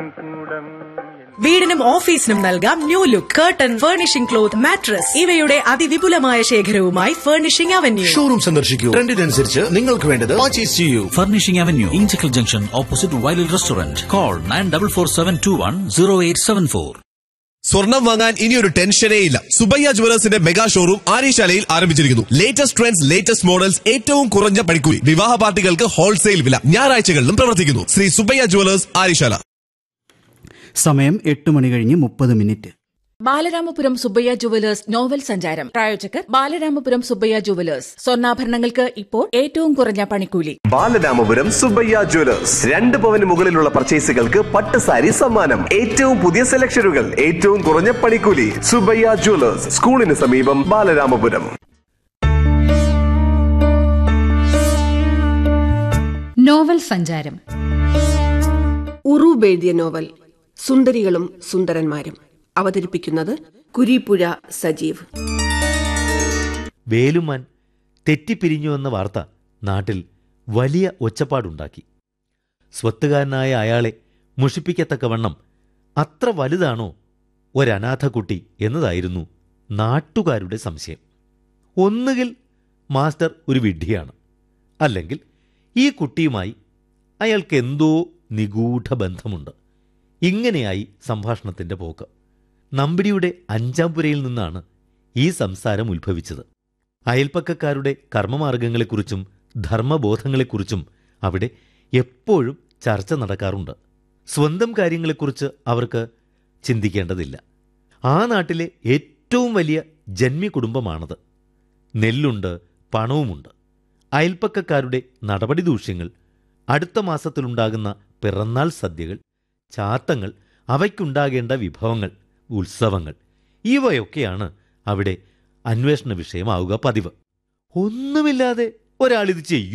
കൂടം വീടിനും ഓഫീസിനും നൽകാം new look curtain furnishing cloth mattress ഇവയുടെ അതിവിപുലമായ ശേഖരവുമായി ഫർണിഷിംഗ് അവന്യൂ ഷോറൂം സന്ദർശിക്കൂ ട്രെൻഡിനനുസരിച്ച് നിങ്ങൾക്ക് വേണ്ടത് പർച്ചേസ് ചെയ്യൂ Furnishing Avenue, Inchikal Junction, opposite Wiley Restaurant. Call 9447210874. സ്വർണം വാങ്ങാൻ ഇനിയൊരു ടെൻഷനേ ഇല്ല സുബയ്യ ജുവലേഴ്സിന്റെ മെഗാ ഷോറൂം ആര്യശാലയിൽ ആരംഭിച്ചിരിക്കുന്നു ലേറ്റസ്റ്റ് ട്രെൻഡ്സ് ലേറ്റസ്റ്റ് മോഡൽസ് ഏറ്റവും കുറഞ്ഞ പണിക്കൂലി വിവാഹ പാർട്ടികൾക്ക് ഹോൾസെയിൽ വില ഞായറാഴ്ചകളിലും പ്രവർത്തിക്കുന്നു ശ്രീ സുബയ്യ ജുവലേഴ്സ് ആര്യശാല സമയം എട്ട് മണി കഴിഞ്ഞ് മുപ്പത് minute Balaramapuram Subbaiah jewellers novel സഞ്ചാരം പ്രായോജകർ ബാലരാമപുരം സുബ്ബയ്യ ജുവലേഴ്സ് സ്വർണ്ണാഭരണങ്ങൾക്ക് ഇപ്പോൾ ഏറ്റവും കുറഞ്ഞ പണിക്കൂലി ബാലരാമപുരം സുബയ്യ ജ്വല്ലേഴ്സ് രണ്ട് പവന് മുകളിലുള്ള പർച്ചേസുകൾക്ക് പട്ട് സാരി സമ്മാനം ഏറ്റവും പുതിയ സെലക്ഷനുകൾ ഏറ്റവും കുറഞ്ഞ പണിക്കൂലി സുബയ്യ ജ്വല്ലേഴ്സ് സ്കൂളിന് സമീപം ബാലരാമപുരം നോവൽ സഞ്ചാരം ഉറൂബ് എഴുതിയ നോവൽ സുന്ദരികളും സുന്ദരന്മാരും അവതരിപ്പിക്കുന്നത് കുരീപ്പുഴ സജീവ് വേലുമാൻ തെറ്റിപ്പിരിഞ്ഞു എന്ന വാർത്ത നാട്ടിൽ വലിയ ഒച്ചപ്പാടുണ്ടാക്കി സ്വത്തുകാരനായ അയാളെ മുഷിപ്പിക്കത്തക്കവണ്ണം അത്ര വലുതാണോ ഒരനാഥ കുട്ടി എന്നതായിരുന്നു നാട്ടുകാരുടെ സംശയം ഒന്നുകിൽ മാസ്റ്റർ ഒരു വിഡ്ഢിയാണ് അല്ലെങ്കിൽ ഈ കുട്ടിയുമായി അയാൾക്ക് എന്തോ നിഗൂഢ ബന്ധമുണ്ട് ഇങ്ങനെയായി സംഭാഷണത്തിന്റെ പോക്ക് നമ്പിടിയുടെ അഞ്ചാം പുരയിൽ നിന്നാണ് ഈ സംസാരം ഉത്ഭവിച്ചത് അയൽപ്പക്കക്കാരുടെ കർമ്മമാർഗങ്ങളെക്കുറിച്ചും ധർമ്മബോധങ്ങളെക്കുറിച്ചും അവിടെ എപ്പോഴും ചർച്ച നടക്കാറുണ്ട് സ്വന്തം കാര്യങ്ങളെക്കുറിച്ച് അവർക്ക് ചിന്തിക്കേണ്ടതില്ല ആ നാട്ടിലെ ഏറ്റവും വലിയ ജന്മി കുടുംബമാണത് നെല്ലുണ്ട് പണവുമുണ്ട് അയൽപ്പക്കക്കാരുടെ നടപടി ദൂഷ്യങ്ങൾ അടുത്ത മാസത്തിലുണ്ടാകുന്ന പിറന്നാൾ സദ്യകൾ ചാത്തങ്ങൾ അവയ്ക്കുണ്ടാകേണ്ട വിഭവങ്ങൾ ഉത്സവങ്ങൾ ഇവയൊക്കെയാണ് അവിടെ അന്വേഷണ വിഷയമാവുക പതിവ് ഒന്നുമില്ലാതെ ഒരാളിത് ചെയ്യും